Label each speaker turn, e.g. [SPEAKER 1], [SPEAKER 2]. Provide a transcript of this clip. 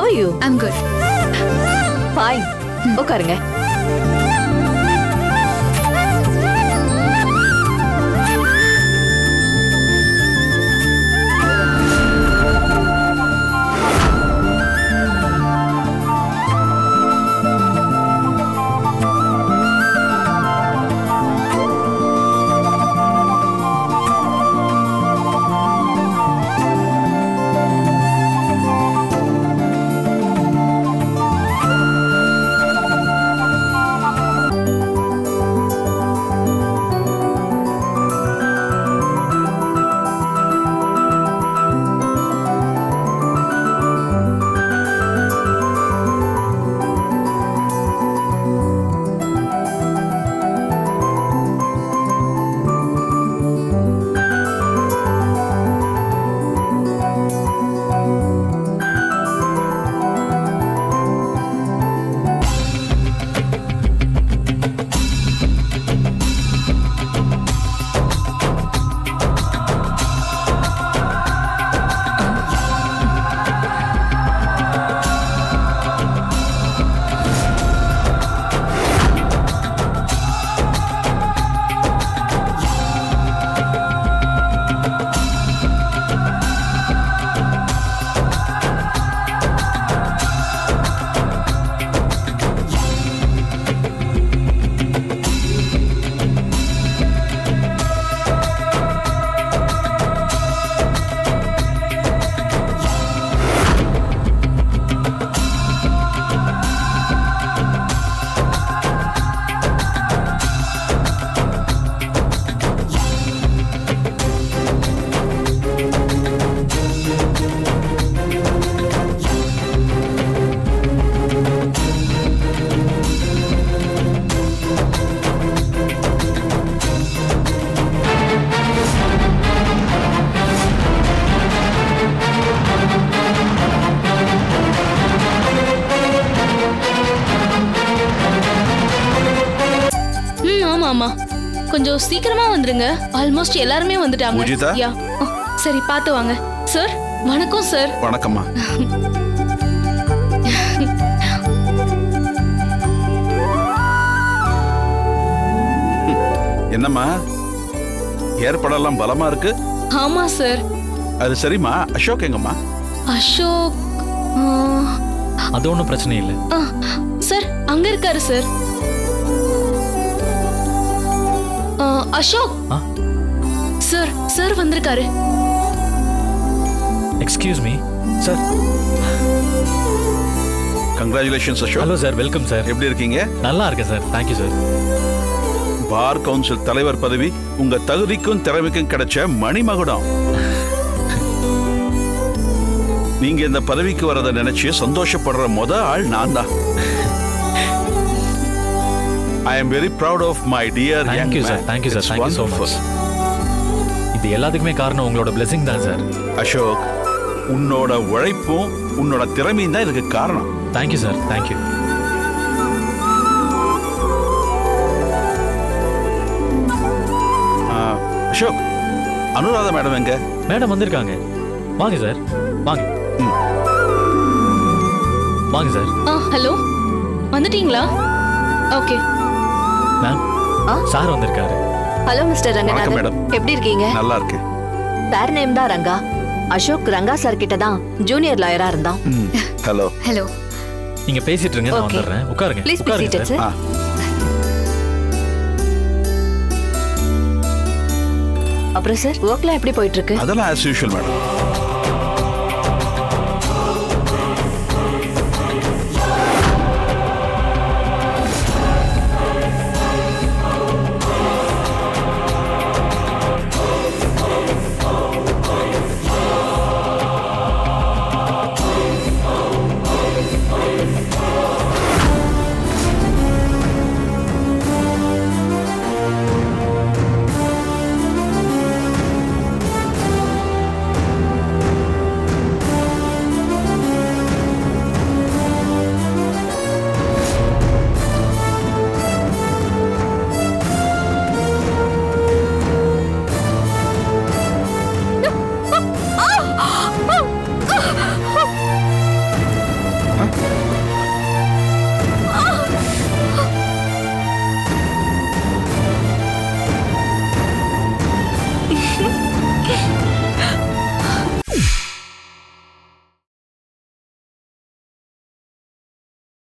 [SPEAKER 1] Have you
[SPEAKER 2] I'm good
[SPEAKER 1] fine உட்காருங்க
[SPEAKER 3] ம் ஆமா ஆமா கொஞ்சம் சீக்கிரமா வந்துருங்க ஆல்மோஸ்ட் எல்லாருமே வந்துட்டாங்க
[SPEAKER 4] பூஜிதா?
[SPEAKER 3] யா ஆ, சரி பார்த்து வாங்க சார் வணக்கம் சார்
[SPEAKER 4] வணக்கம்மா என்னம்மா ஏற்பாடெல்லாம் பலமா இருக்கு
[SPEAKER 3] ஆமா சார்
[SPEAKER 4] அது சரிம்மா அசோக் எங்கம்மா
[SPEAKER 3] அசோக் ஆ,
[SPEAKER 5] அது ஒன்றும் பிரச்சனை இல்லை
[SPEAKER 3] ஆ, சார் அங்க இருக்காரு சார் ஆ, அசோக்
[SPEAKER 5] ஆ?
[SPEAKER 3] சார் சார் வந்திருக்காரு
[SPEAKER 5] excuse me sir
[SPEAKER 4] congratulations Ashok
[SPEAKER 5] hello sir welcome sir
[SPEAKER 4] எப்படி இருக்கீங்க
[SPEAKER 5] நல்லா இருக்கேன் sir thank you sir
[SPEAKER 4] bar council தலைவர் பதவி உங்க தகுதிக்கும் திறமைக்கும் கிடைச்ச மணிமகுடம் நீங்க இந்த பதவிக்கு வரதை நினைச்சு சந்தோஷப்படுற முத ஆள் நான் தான் I am very proud of my dear
[SPEAKER 5] thank you sir thank you sir thank you so much இது எல்லாத்துக்குமே காரணம் உங்களோட blessing தான் சார்
[SPEAKER 4] அசோக் உன்னோட உழைப்பும் உன்னோட திறமையும் தான் இதுக்கு காரணம்
[SPEAKER 5] தேங்க்யூ சார் தேங்க்யூ
[SPEAKER 4] ஆ, அசோக் அனுராதா மேடம் எங்க
[SPEAKER 5] மேடம் வந்திருக்காங்க வாங்க சார் வாங்க
[SPEAKER 4] ம்.
[SPEAKER 5] வாங்க சார்
[SPEAKER 3] ஆ ஹலோ வந்துட்டீங்களா ஓகே
[SPEAKER 5] மேம்
[SPEAKER 1] ஆ?
[SPEAKER 5] சார் வந்திருக்காரு
[SPEAKER 1] ஹலோ மிஸ்டர்
[SPEAKER 4] வணக்கம்,
[SPEAKER 1] ரங்கநாதன்
[SPEAKER 4] மேடம்.
[SPEAKER 1] எப்படி இருக்கீங்க
[SPEAKER 4] நல்லா இருக்கு
[SPEAKER 1] சார் நேம் தான் ரங்கா அசோக் ரங்கா சார் கிட்ட தான் ஜூனியர் லாயரா இருந்தான்
[SPEAKER 4] ம், ஹலோ
[SPEAKER 2] ஹலோ
[SPEAKER 5] நீங்க பேசிட்டு இருங்க நான்
[SPEAKER 1] Okay.
[SPEAKER 5] வந்துடுறேன் உட்காருங்க
[SPEAKER 1] ப்ளீஸ் பி
[SPEAKER 5] உட்காருங்க
[SPEAKER 1] சீட்டட்
[SPEAKER 5] சார்
[SPEAKER 4] ஆ
[SPEAKER 1] சார் அப்புறம் சார் ஒர்க்லாம் எப்படி போயிட்டு இருக்கு
[SPEAKER 4] அதெல்லாம் ஆஸ் யூஷுவல் மேடம்